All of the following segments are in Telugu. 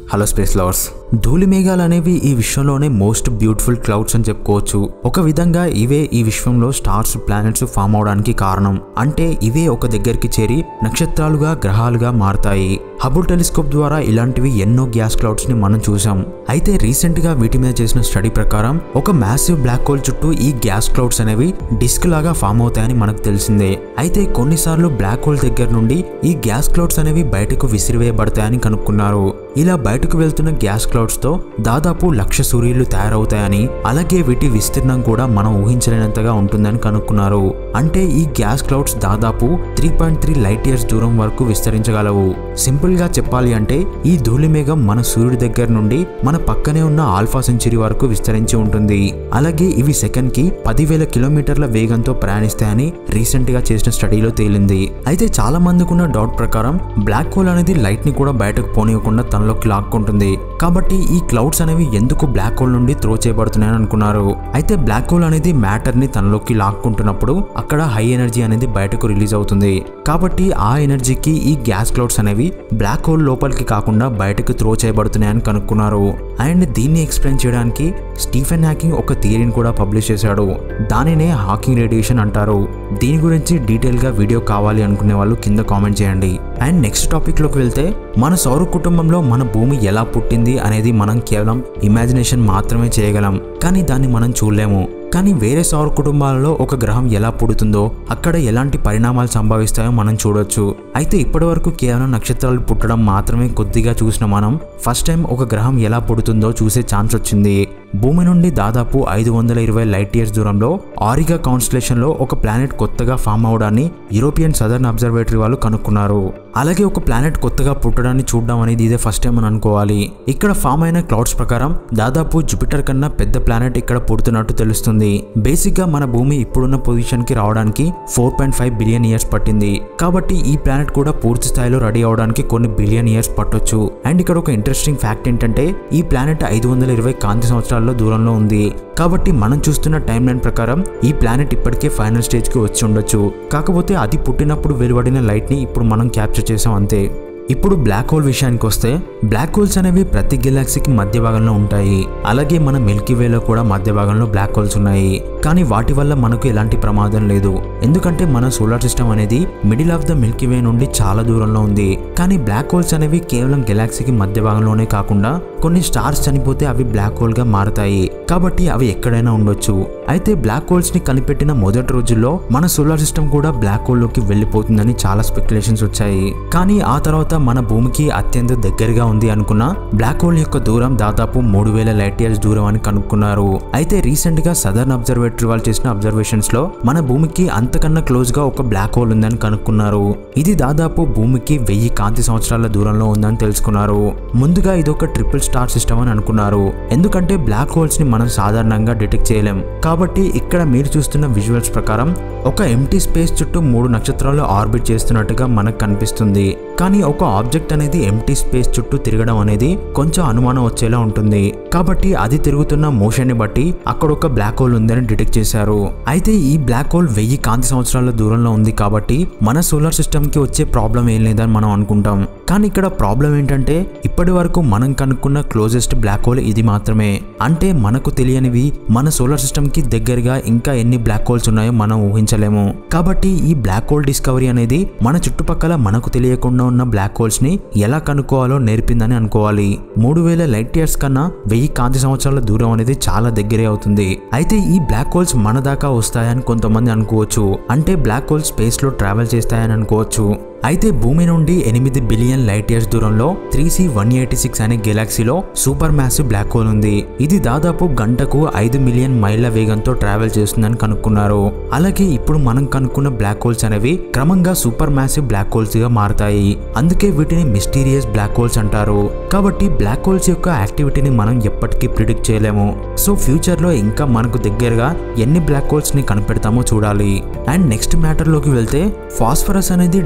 హలో స్పేస్ లవర్స్ ధూళి మేఘాలు అనేవి ఈ విశ్వంలోనే మోస్ట్ బ్యూటిఫుల్ క్లౌడ్స్ అని చెప్పుకోవచ్చు ఒక విధంగా ఇవే ఈ విశ్వంలో స్టార్స్ ప్లానెట్స్ ఫామ్ అవడానికి కారణం అంటే ఇవే ఒక దగ్గరికి చేరి నక్షత్రాలుగా గ్రహాలుగా మారతాయి హబుల్ టెలిస్కోప్ ద్వారా ఇలాంటివి ఎన్నో గ్యాస్ క్లౌడ్స్ ని మనం చూసాం అయితే రీసెంట్ గా వీటి మీద చేసిన స్టడీ ప్రకారం ఒక మ్యాసివ్ బ్లాక్ హోల్ చుట్టూ ఈ గ్యాస్ క్లౌడ్స్ అనేవి డిస్క్ లాగా ఫామ్ అవుతాయని మనకు తెలిసిందే అయితే కొన్నిసార్లు బ్లాక్ హోల్ దగ్గర నుండి ఈ గ్యాస్ క్లౌడ్స్ అనేవి బయటకు విసిరివేయబడతాయని కనుక్కున్నారు ఇలా బయటకు వెళ్తున్న గ్యాస్ క్లౌడ్స్ తో దాదాపు లక్ష సూర్యులు తయారవుతాయని అలాగే వీటి విస్తీర్ణం కూడా మనం ఊహించలేనంతగా ఉంటుందని కనుక్కున్నారు అంటే ఈ గ్యాస్ క్లౌడ్స్ దాదాపు three point three light years దూరం వరకు విస్తరించగలవు సింపుల్ గా చెప్పాలి అంటే ఈ ధూళి మేఘం మన సూర్యుడి దగ్గర నుండి మన పక్కనే ఉన్న ఆల్ఫా సెంచరీ వరకు విస్తరించి ఉంటుంది అలాగే ఇవి సెకండ్ కి పదివేల కిలోమీటర్ల వేగంతో ప్రయాణిస్తాయని రీసెంట్ గా చేసిన స్టడీలో తేలింది అయితే చాలా మందికి ఉన్న డౌట్ ప్రకారం బ్లాక్ హోల్ అనేది లైట్ ని కూడా బయటకు పోనీయకుండా తనలోకి లాక్కుంటుంది కాబట్టి ఈ క్లౌడ్స్ అనేవి ఎందుకు బ్లాక్ హోల్ నుండి త్రో చేయబడుతున్నాయని అనుకున్నారు అయితే బ్లాక్ హోల్ అనేది మ్యాటర్ ని తనలోకి లాక్కుంటున్నప్పుడు అక్కడ హై ఎనర్జీ అనేది బయటకు రిలీజ్ అవుతుంది కాబట్టి ఆ ఎనర్జీకి ఈ గ్యాస్ క్లౌడ్స్ అనేవి బ్లాక్ హోల్ లోపలికి కాకుండా బయటకు త్రో చేయబడుతున్నాయని కనుక్కున్నారు అండ్ దీన్ని ఎక్స్ప్లెయిన్ చేయడానికి స్టీఫెన్ హ్యాకింగ్ ఒక థియరీని కూడా పబ్లిష్ చేశాడు దానినే హాకింగ్ రేడియేషన్ అంటారు దీని గురించి డీటెయిల్గా వీడియో కావాలి అనుకునే వాళ్ళు కింద కామెంట్ చేయండి అండ్ నెక్స్ట్ టాపిక్లోకి వెళ్తే మన సౌర కుటుంబంలో మన భూమి ఎలా పుట్టింది అనేది మనం కేవలం ఇమాజినేషన్ మాత్రమే చేయగలం కానీ దాన్ని మనం చూడలేము కానీ వేరే సౌర కుటుంబాలలో ఒక గ్రహం ఎలా పుడుతుందో అక్కడ ఎలాంటి పరిణామాలు సంభవిస్తాయో మనం చూడొచ్చు అయితే ఇప్పటివరకు కేవలం నక్షత్రాలు పుట్టడం మాత్రమే కొద్దిగా చూసిన మనం ఫస్ట్ టైం ఒక గ్రహం ఎలా పుడుతుందో చూసే ఛాన్స్ వచ్చింది భూమి నుండి దాదాపు ఐదు వందల ఇరవై లైట్ ఇయర్స్ దూరంలో ఆరిగా కాన్స్టలేషన్ లో ఒక ప్లానెట్ కొత్తగా ఫామ్ అవడాన్ని యూరోపియన్ సదర్న్ అబ్జర్వేటరీ వాళ్ళు కనుక్కున్నారు అలాగే ఒక ప్లానెట్ కొత్తగా పుట్టడాన్ని చూడడం అనేది ఇదే ఫస్ట్ టైం అని అనుకోవాలి ఇక్కడ ఫామ్ అయిన క్లౌడ్స్ ప్రకారం దాదాపు జూపిటర్ కన్నా పెద్ద ప్లానెట్ ఇక్కడ పుడుతున్నట్టు తెలుస్తుంది బేసిక్ గా మన భూమి ఇప్పుడున్న పొజిషన్ కి రావడానికి four point five billion years పట్టింది కాబట్టి ఈ ప్లానెట్ కూడా పూర్తి స్థాయిలో రెడీ అవడానికి కొన్ని బిలియన్ ఇయర్స్ పట్టొచ్చు అండ్ ఇక్కడ ఒక ఇంట్రెస్టింగ్ ఫ్యాక్ట్ ఏంటంటే ఈ ప్లానెట్ ఐదు వందల ఇరవై కాంతి సంవత్సరాల్లో దూరంలో ఉంది కాబట్టి మనం చూస్తున్న టైం లైన్ ప్రకారం ఈ ప్లానెట్ ఇప్పటికే ఫైనల్ స్టేజ్ కి వచ్చి ఉండొచ్చు కాకపోతే అది పుట్టినప్పుడు వెలువడిన లైట్ ని ఇప్పుడు మనం క్యాప్చర్ చేసాం అంతే ఇప్పుడు బ్లాక్ హోల్ విషయానికి వస్తే బ్లాక్ హోల్స్ అనేవి ప్రతి గెలాక్సీకి మధ్య భాగంలో ఉంటాయి అలాగే మన మిల్కీ వేలో కూడా మధ్య భాగంలో బ్లాక్ హోల్స్ ఉన్నాయి కానీ వాటి వల్ల మనకు ఎలాంటి ప్రమాదం లేదు ఎందుకంటే మన సోలార్ సిస్టమ్ అనేది middle of the milky way నుండి చాలా దూరంలో ఉంది కానీ బ్లాక్ హోల్స్ అనేవి కేవలం గెలాక్సీకి మధ్య భాగంలోనే కాకుండా కొన్ని స్టార్స్ చనిపోతే అవి బ్లాక్ హోల్ గా మారతాయి కాబట్టి అవి ఎక్కడైనా ఉండొచ్చు అయితే బ్లాక్ హోల్స్ ని కనిపెట్టిన మొదటి రోజుల్లో మన సోలార్ సిస్టమ్ కూడా బ్లాక్ హోల్ లోకి వెళ్ళిపోతుందని చాలా స్పెక్యులేషన్స్ వచ్చాయి కానీ ఆ తర్వాత మన భూమికి అత్యంత దగ్గరగా ఉంది అనుకున్న బ్లాక్ హోల్ యొక్క దూరం దాదాపు మూడు వేల లైట్ ఇయర్స్ దూరం అని కనుక్కున్నారు అయితే రీసెంట్ గా సదర్న్ అబ్జర్వేటరీ వాళ్ళు చేసిన అబ్జర్వేషన్స్ లో మన భూమికి అంతకన్నా క్లోజ్ గా ఒక బ్లాక్ హోల్ ఉందని కనుక్కున్నారు ఇది దాదాపు భూమికి వెయ్యి కాంతి సంవత్సరాల దూరంలో ఉందని తెలుసుకున్నారు ముందుగా ఇది ఒక ట్రిపుల్ స్టార్ సిస్టమ్ అని అనుకున్నారు ఎందుకంటే బ్లాక్ హోల్స్ ని మనం సాధారణంగా డిటెక్ట్ చేయలేం కాబట్టి ఇక్కడ మీరు చూస్తున్న విజువల్స్ ప్రకారం ఒక ఎంటీ స్పేస్ చుట్టూ మూడు నక్షత్రాలు ఆర్బిట్ చేస్తున్నట్టుగా మనకు కనిపిస్తుంది కానీ ఒక ఆబ్జెక్ట్ అనేది ఎంటీ స్పేస్ చుట్టూ తిరగడం అనేది కొంచెం అనుమానం వచ్చేలా ఉంటుంది కాబట్టి అది తిరుగుతున్న మోషన్ ని బట్టి అక్కడ ఒక బ్లాక్ హోల్ ఉందని డిటెక్ట్ చేశారు అయితే ఈ బ్లాక్ హోల్ వెయ్యి కాంతి సంవత్సరాల దూరంలో ఉంది కాబట్టి మన సోలార్ సిస్టమ్ కి వచ్చే ప్రాబ్లం ఏం లేదని మనం అనుకుంటాం కానీ ఇక్కడ ప్రాబ్లం ఏంటంటే ఇప్పటి వరకు మనం కనుక్కున్న క్లోజెస్ట్ బ్లాక్ హోల్ ఇది మాత్రమే అంటే మనకు తెలియనివి మన సోలార్ సిస్టమ్ కి దగ్గరగా ఇంకా ఎన్ని బ్లాక్ హోల్స్ ఉన్నాయో మనం ఊహించలేము కాబట్టి ఈ బ్లాక్ హోల్ డిస్కవరీ అనేది మన చుట్టుపక్కల మనకు తెలియకుండా ఉన్న బ్లాక్ హోల్స్ ని ఎలా కనుక్కోవాలో నేర్పిందని అనుకోవాలి మూడు వేల లైట్ ఇయర్స్ కన్నా వెయ్యి కాంతి సంవత్సరాల దూరం అనేది చాలా దగ్గరే అవుతుంది అయితే ఈ బ్లాక్ హోల్స్ మన దాకా వస్తాయని కొంతమంది అనుకోవచ్చు అంటే బ్లాక్ హోల్స్ స్పేస్ లో ట్రావెల్ చేస్తాయని అనుకోవచ్చు అయితే భూమి నుండి ఎనిమిది బిలియన్ లైట్ ఇయర్స్ దూరంలో three C one eighty six అనే గెలాక్సీలో సూపర్ మ్యాసివ్ బ్లాక్ హోల్ ఉంది ఇది దాదాపు గంటకు ఐదు మిలియన్ మైళ్ళ వేగంతో ట్రావెల్ చేస్తుందని కనుక్కున్నారు అలాగే ఇప్పుడు మనం కనుక్కున్న బ్లాక్ హోల్స్ అనేవి క్రమంగా సూపర్ మ్యాసివ్ బ్లాక్ హోల్స్ గా మారతాయి అందుకే వీటిని మిస్టీరియస్ బ్లాక్ హోల్స్ అంటారు కాబట్టి బ్లాక్ హోల్స్ యొక్క యాక్టివిటీని మనం ఎప్పటికీ ప్రిడిక్ట్ చేయలేము సో ఫ్యూచర్ లో ఇంకా మనకు దగ్గరగా ఎన్ని బ్లాక్ హోల్స్ ని కనిపెడతామో చూడాలి అండ్ నెక్స్ట్ మ్యాటర్ లోకి వెళ్తే ఫాస్ఫరస్ అనేది డిఎన్ఏ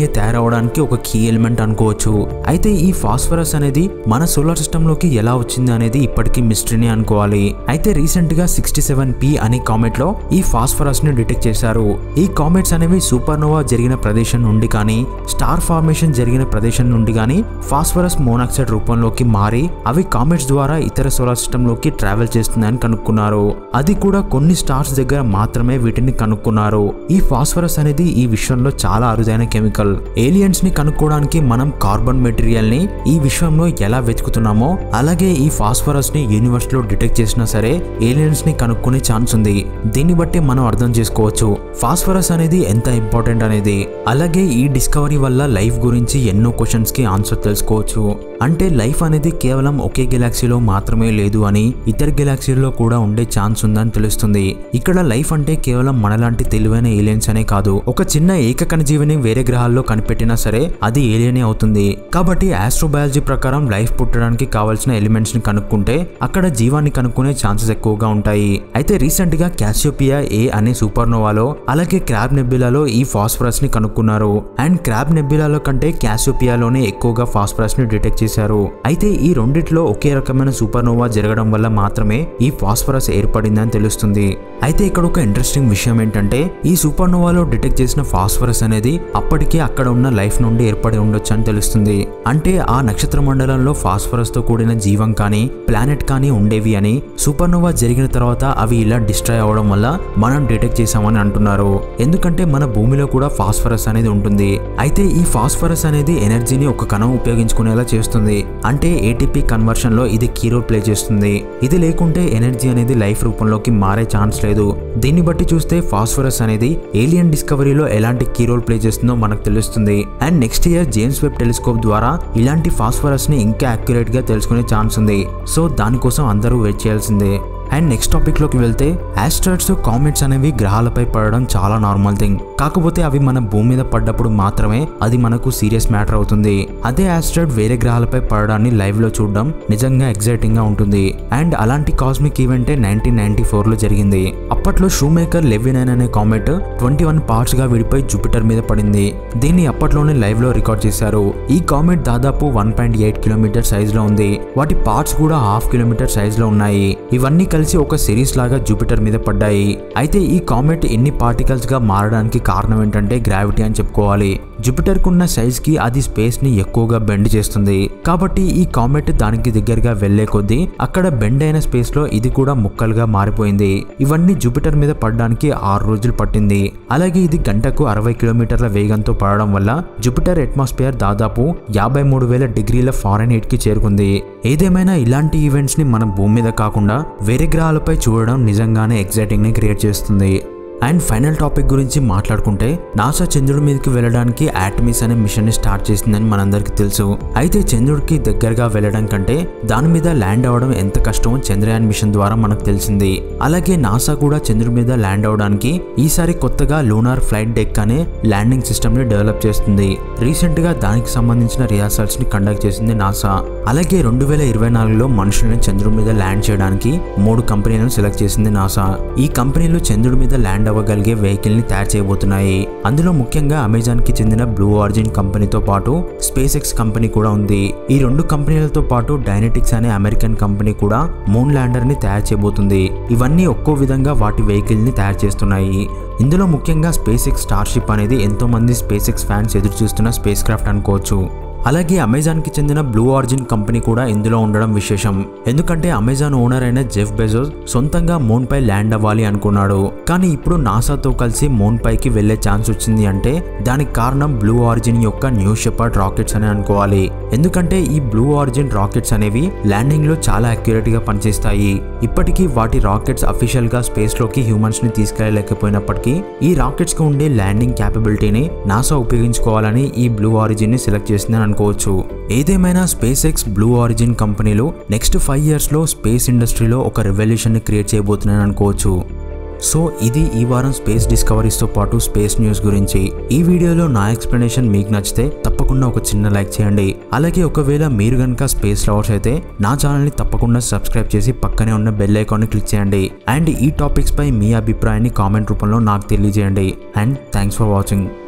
డిఎన్ఏ తయారవడానికి ఒక కీ ఎలిమెంట్ అనుకోవచ్చు అయితే ఈ ఫాస్ఫరస్ అనేది మన సోలార్ సిస్టంలోకి ఎలా వచ్చింది అనేది ఇప్పటికీ మిస్టరీని అనుకోవాలి అయితే రీసెంట్ గా సిక్స్టీ సెవెన్ పి అనే కామెట్ లో ఈ ఫాస్ఫరస్ ని డిటెక్ట్ చేశారు ఈ కామెట్స్ అనేవి సూపర్నోవా జరిగిన ప్రదేశం నుండి కానీ స్టార్ ఫార్మేషన్ జరిగిన ప్రదేశం నుండి కానీ ఫాస్ఫరస్ మోనాక్సైడ్ రూపంలోకి మారి అవి కామెట్స్ ద్వారా ఇతర సోలార్ సిస్టంలోకి ట్రావెల్ చేస్తుందని కనుక్కున్నారు అది కూడా కొన్ని స్టార్స్ దగ్గర మాత్రమే వీటిని కనుక్కున్నారు ఈ ఫాస్ఫరస్ అనేది ఈ విశ్వంలో చాలా అరుదైన కెమికల్ ఏలియన్స్ ని కనుక్కోవడానికి మనం కార్బన్ మెటీరియల్ ని ఈ విశ్వంలో ఎలా వెతుకుతున్నామో అలాగే ఈ ఫాస్ఫరస్ ని యూనివర్స్ లో డిటెక్ట్ చేసినా సరే ఏలియన్స్ ని కనుక్కునే ఛాన్స్ ఉంది దీన్ని బట్టి మనం అర్థం చేసుకోవచ్చు ఫాస్ఫరస్ అనేది ఎంత ఇంపార్టెంట్ అనేది అలాగే ఈ డిస్కవరీ వల్ల లైఫ్ గురించి ఎన్నో క్వశ్చన్స్ కి ఆన్సర్ తెలుసుకోవచ్చు అంటే లైఫ్ అనేది కేవలం ఒకే గెలాక్సీలో మాత్రమే లేదు అని ఇతర గెలాక్సీల్లో కూడా ఉండే ఛాన్స్ ఉందని తెలుస్తుంది ఇక్కడ లైఫ్ అంటే కేవలం మనలాంటి తెలివైన ఏలియన్స్ అనే కాదు ఒక చిన్న ఏకకణ జీవిని వేరే గ్రహాల్లో కనిపెట్టినా సరే అది ఏలియనే అవుతుంది కాబట్టి ఆస్ట్రోబయాలజీ ప్రకారం లైఫ్ పుట్టడానికి కావాల్సిన ఎలిమెంట్స్ ని కనుక్కుంటే అక్కడ జీవాన్ని కనుక్కునే ఛాన్సెస్ ఎక్కువగా ఉంటాయి అయితే రీసెంట్ గా క్యాసియోపియా ఏ అనే సూపర్నోవాలో అలాగే క్రాబ్ నెబ్యులాలో ఈ ఫాస్ఫరస్ ని కనుక్కున్నారు అండ్ క్రాబ్ నెబ్యులాలో కంటే క్యాసియోపియాలోనే ఎక్కువగా ఫాస్ఫరస్ ని డిటెక్ట్ చేశారు అయితే ఈ రెండిట్లో ఒకే రకమైన సూపర్నోవా జరగడం వల్ల మాత్రమే ఈ ఫాస్ఫరస్ ఏర్పడిందని తెలుస్తుంది అయితే ఇక్కడ ఒక ఇంట్రెస్టింగ్ విషయం ఏంటంటే ఈ సూపర్నోవాలో డిటెక్ట్ చేసిన ఫాస్ఫరస్ అనేది అప్పటికే అక్కడ ఉన్న లైఫ్ నుండి ఏర్పడి ఉండొచ్చు అని తెలుస్తుంది అంటే ఆ నక్షత్ర మండలంలో ఫాస్ఫరస్ తో కూడిన జీవం కానీ ప్లానెట్ కానీ ఉండేవి అని సూపర్నోవా జరిగిన తర్వాత అవి ఇలా డిస్ట్రాయ్ అవడం వల్ల మనం డిటెక్ట్ చేసామని అంటున్నారు ఎందుకంటే మన భూమిలో కూడా ఫాస్ఫరస్ అనేది ఉంటుంది అయితే ఈ ఫాస్ఫరస్ అనేది ఎనర్జీని ఒక కణం ఉపయోగించుకునేలా చేస్తుంది అంటే ఏటీపీ కన్వర్షన్ లో ఇది కీ రోల్ ప్లే చేస్తుంది ఇది లేకుంటే ఎనర్జీ అనేది లైఫ్ రూపంలోకి మారే ఛాన్స్ లేదు దీన్ని బట్టి చూస్తే ఫాస్ఫరస్ అనేది ఏలియన్ డిస్కవరీలో ఎలాంటి కీ రోల్ ప్లే చేస్తుందో మనకు తెలుస్తుంది and next year James Webb telescope ద్వారా ఇలాంటి ఫాస్ఫరస్ ని ఇంకా అక్యురేట్ గా తెలుసుకునే ఛాన్స్ ఉంది సో దానికోసం అందరూ వెయిట్ చేయాల్సిందే అండ్ నెక్స్ట్ టాపిక్లోకి వెళ్తే ఆస్ట్రాయిడ్స్ కామెట్స్ అనేవి గ్రహాలపై పడడం చాలా నార్మల్ థింగ్ కాకపోతే అవి మన భూమి మీద పడ్డప్పుడు మాత్రమే అది మనకు సీరియస్ మ్యాటర్ అవుతుంది అదే ఆస్ట్రాయిడ్ వేరే గ్రహాలపై పడడాన్ని లైవ్ లో చూడడం నిజంగా ఎగ్జైటింగ్ గా ఉంటుంది అండ్ అలాంటి కాస్మిక్ ఈవెంటే నైన్టీన్ నైన్టీ ఫోర్ లో జరిగింది అప్పట్లో షూ మేకర్ లెవినైన్ అనే కామెట్ ట్వంటీ వన్ పార్ట్స్ గా విడిపోయి జూపిటర్ మీద పడింది దీన్ని అప్పట్లోనే లైవ్ లో రికార్డ్ చేశారు ఈ కామెట్ దాదాపు one point eight kilometre size లో ఉంది వాటి పార్ట్స్ కూడా హాఫ్ కిలోమీటర్ సైజ్ లో ఉన్నాయి ఇవన్నీ కలిసి ఒక సిరీస్ లాగా జూపిటర్ మీద పడ్డాయి అయితే ఈ కామెట్ ఎన్ని పార్టికల్స్ గా మారడానికి కారణం ఏంటంటే గ్రావిటీ అని చెప్పుకోవాలి జూపిటర్ కున్న సైజ్ కి అది స్పేస్ ని ఎక్కువగా బెండ్ చేస్తుంది కాబట్టి ఈ కామెట్ దానికి దగ్గరగా వెళ్లే కొద్దీ అక్కడ బెండ్ అయిన స్పేస్ లో ఇది కూడా ముక్కలుగా మారిపోయింది ఇవన్నీ జూపిటర్ మీద పడడానికి ఆరు రోజులు పట్టింది అలాగే ఇది గంటకు అరవై కిలోమీటర్ల వేగంతో పడడం వల్ల జూపిటర్ అట్మాస్ఫియర్ దాదాపు యాభై మూడు వేల డిగ్రీల ఫారెన్ హీట్ కి చేరుకుంది ఏదేమైనా ఇలాంటి ఈవెంట్స్ ని మనం భూమి మీద కాకుండా వేరే గ్రహాలపై చూడడం నిజంగానే ఎగ్జైటింగ్ ని క్రియేట్ చేస్తుంది అండ్ ఫైనల్ టాపిక్ గురించి మాట్లాడుకుంటే నాసా చంద్రుడి మీదకి వెళ్ళడానికి ఆటమిస్ అనే మిషన్ ని స్టార్ట్ చేసిందని మనందరికీ తెలుసు అయితే చంద్రుడికి దగ్గరగా వెళ్ళడం కంటే దాని మీద ల్యాండ్ అవ్వడం ఎంత కష్టమో చంద్రయాన్ మిషన్ ద్వారా మనకు తెలిసింది అలాగే నాసా కూడా చంద్రుడి మీద ల్యాండ్ అవడానికి ఈసారి కొత్తగా లూనార్ ఫ్లైట్ డెక్ అనే ల్యాండింగ్ సిస్టమ్ ని డెవలప్ చేస్తుంది రీసెంట్ గా దానికి సంబంధించిన రిహార్సల్స్ ని కండక్ట్ చేసింది నాసా అలాగే రెండు వేల ఇరవై నాలుగులో మనుషులను చంద్రుడి మీద ల్యాండ్ చేయడానికి మూడు కంపెనీలను సెలెక్ట్ చేసింది నాసా ఈ కంపెనీలు చంద్రుడి మీద ల్యాండ్ అవ్వగలిగే వెహికల్ ని తయారు చేయబోతున్నాయి అందులో ముఖ్యంగా అమెజాన్ కి చెందిన బ్లూ ఆరిజిన్ కంపెనీతో పాటు స్పేస్ ఎక్స్ కంపెనీ కూడా ఉంది ఈ రెండు కంపెనీలతో పాటు డైనెటిక్స్ అనే అమెరికన్ కంపెనీ కూడా మూన్ ల్యాండర్ ని తయారు చేయబోతుంది ఇవన్నీ ఒక్కో విధంగా వాటి వెహికల్ ని తయారు చేస్తున్నాయి ఇందులో ముఖ్యంగా స్పేస్ ఎక్స్ స్టార్షిప్ అనేది ఎంతో మంది స్పేస్ ఎక్స్ ఫ్యాన్స్ ఎదురు చూస్తున్న స్పేస్ క్రాఫ్ట్ అనుకోవచ్చు అలాగే అమెజాన్కి చెందిన బ్లూ ఆరిజిన్ కంపెనీ కూడా ఇందులో ఉండడం విశేషం ఎందుకంటే అమెజాన్ ఓనర్ అయిన జెఫ్ బెజోస్ సొంతంగా మూన్ పై ల్యాండ్ అవ్వాలి అనుకున్నాడు కానీ ఇప్పుడు నాసాతో కలిసి మూన్ పైకి వెళ్లే ఛాన్స్ వచ్చింది అంటే దానికి కారణం బ్లూ ఆరిజిన్ యొక్క న్యూ షెపర్డ్ రాకెట్స్ అని అనుకోవాలి ఎందుకంటే ఈ బ్లూ ఆరిజిన్ రాకెట్స్ అనేవి ల్యాండింగ్ లో చాలా అక్యురేట్ గా పనిచేస్తాయి ఇప్పటికీ వాటి రాకెట్స్ అఫీషియల్ గా స్పేస్ లోకి హ్యూమన్స్ ని తీసుకెళ్లలేకపోయినప్పటికీ ఈ రాకెట్స్ కి ఉండే ల్యాండింగ్ క్యాపబిలిటీని నాసా ఉపయోగించుకోవాలని ఈ బ్లూ ఆరిజిన్ ని సెలెక్ట్ చేసిందని అనుకోవచ్చు ఏదేమైనా స్పేస్ ఎక్స్ బ్లూ ఆరిజిన్ కంపెనీలు నెక్స్ట్ ఫైవ్ ఇయర్స్ లో స్పేస్ ఇండస్ట్రీలో ఒక రెవల్యూషన్ ని క్రియేట్ చేయబోతున్నాయని అనుకోవచ్చు సో ఇది ఈ వారం స్పేస్ డిస్కవరీస్తో పాటు స్పేస్ న్యూస్ గురించి ఈ వీడియోలో నా ఎక్స్ప్లెనేషన్ మీకు నచ్చితే తప్పకుండా ఒక చిన్న లైక్ చేయండి అలాగే ఒకవేళ మీరు కనుక స్పేస్ లవర్స్ అయితే నా ఛానల్ని తప్పకుండా సబ్స్క్రైబ్ చేసి పక్కనే ఉన్న బెల్ ఐకాన్ని క్లిక్ చేయండి అండ్ ఈ టాపిక్స్ పై మీ అభిప్రాయాన్ని కామెంట్ రూపంలో నాకు తెలియజేయండి అండ్ థ్యాంక్స్ ఫర్ వాచింగ్